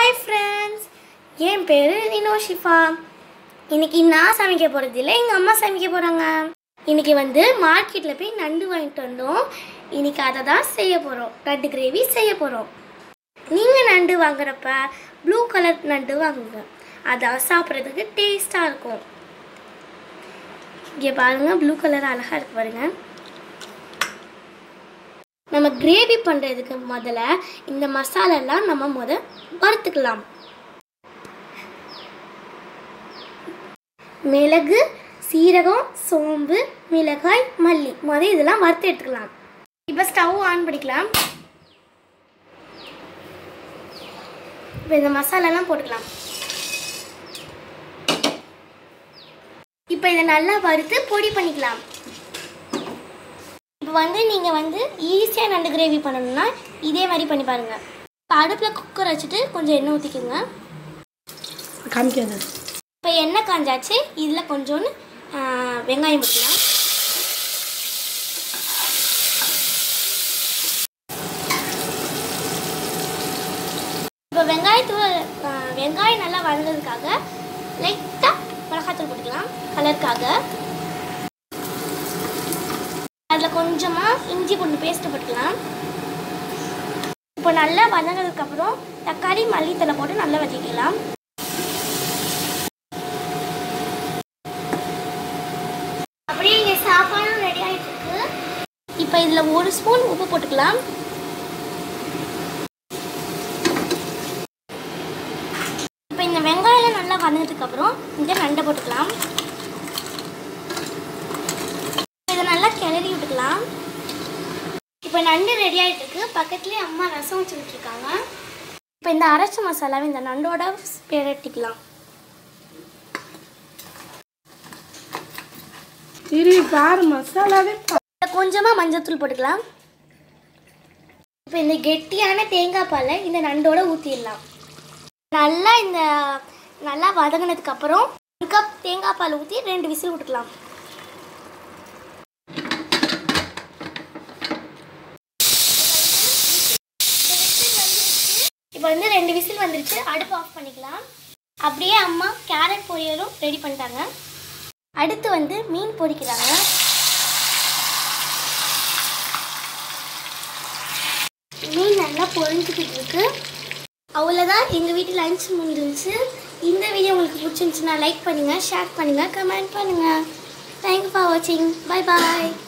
hi friends என் பேர் ரினோஷிஃபா இன்னைக்கு நான் சமைக்க போகிறது இல்லை எங்கள் அம்மா சமைக்க போகிறாங்க இன்னைக்கு வந்து மார்க்கெட்டில் போய் நண்டு வாங்கிட்டு வந்தோம் இன்னைக்கு அதை தான் செய்ய போகிறோம் நண்டு கிரேவி செய்ய போகிறோம் நீங்கள் நண்டு வாங்குறப்ப ப்ளூ கலர் நண்டு வாங்குங்க அதான் சாப்பிட்றதுக்கு டேஸ்ட்டாக இருக்கும் இங்கே பாருங்கள் ப்ளூ கலர் அழகாக இருக்கு பாருங்கள் நம்ம கிரேவி பண்ணுறதுக்கு முதல்ல இந்த மசாலாலாம் நம்ம முத வறுத்துக்கலாம் மிளகு சீரகம் சோம்பு மிளகாய் மல்லி முத இதெல்லாம் வறுத்து எடுத்துக்கலாம் இப்போ ஸ்டவ் ஆன் பண்ணிக்கலாம் இப்போ இந்த மசாலாலாம் போட்டுக்கலாம் இப்போ இதை நல்லா வறுத்து பொடி பண்ணிக்கலாம் இப்போ வந்து நீங்கள் வந்து ஈஸியாக நண்டு கிரேவி பண்ணணும்னா இதே மாதிரி பண்ணி பாருங்கள் இப்போ அடுப்பில் குக்கர் வச்சுட்டு கொஞ்சம் எண்ணெய் ஊற்றிக்கோங்க காமிக்காது இப்போ எண்ணெய் காஞ்சாச்சு இதில் கொஞ்சோண்டு ஆ, வெங்காயம் போட்டுக்கலாம் இப்போ வெங்காயத்தூள் ஆ, வெங்காயம் நல்லா வதங்கிறதுக்காக லைட்டாக மிளகாத்தூள் போட்டுக்கலாம் கலருக்காக அதில் கொஞ்சமாக இஞ்சி பூண்டு பேஸ்ட்டு போட்டுக்கலாம் இப்போ நல்லா வதங்கினதுக்கப்புறம் தக்காளி மல்லித்தலை போட்டு நல்லா வதக்கிக்கலாம் அப்படியே இங்கே சாப்பாடும் ரெடி ஆகிட்டு இருக்கு இப்போ இதில் ஒரு ஸ்பூன் உப்பு போட்டுக்கலாம் இப்போ இந்த வெங்காயம் நல்லா வதங்கினதுக்கப்புறம் இங்கே நண்டை போட்டுக்கலாம் இதை நல்லா கிளறி விட்டுக்கலாம் இப்போ நண்டு ரெடி ஆகிட்டு இருக்கு பக்கத்துலேயே அம்மா ரசம் வச்சுக்கிட்டு இருக்காங்க இப்போ இந்த அரைச்ச மசாலாவை இந்த நண்டோட பிரட்டிக்கலாம் இரு பாரு மசாலாவே பா- கொஞ்சமாக மஞ்சத்தூள் போட்டுக்கலாம் இப்போ இந்த கெட்டியான தேங்காய் பாலை இந்த நண்டோட ஊற்றிடலாம் நல்லா இந்த நல்லா வதங்கினதுக்கு அப்புறம் ஒரு கப் தேங்காய் பால் ஊற்றி ரெண்டு விசில் விட்டுக்கலாம் இப்போ வந்து ரெண்டு விசில் வந்துருச்சு அடுப்பு ஆஃப் பண்ணிக்கலாம் அப்படியே அம்மா கேரட் பொரியலும் ரெடி பண்ணிட்டாங்க அடுத்து வந்து மீன் பொரிக்கிறாங்க மீன் நல்லா பொரிஞ்சுக்கிட்டு இருக்கு அவ்வளோதான் எங்கள் வீட்டு லஞ்ச் முடிஞ்சிருச்சு இந்த வீடியோ உங்களுக்கு பிடிச்சிருந்துச்சுன்னா லைக் பண்ணுங்கள் ஷேர் பண்ணுங்கள் கமெண்ட் பண்ணுங்கள் தேங்க்யூ ஃபார் வாட்சிங் பை பாய்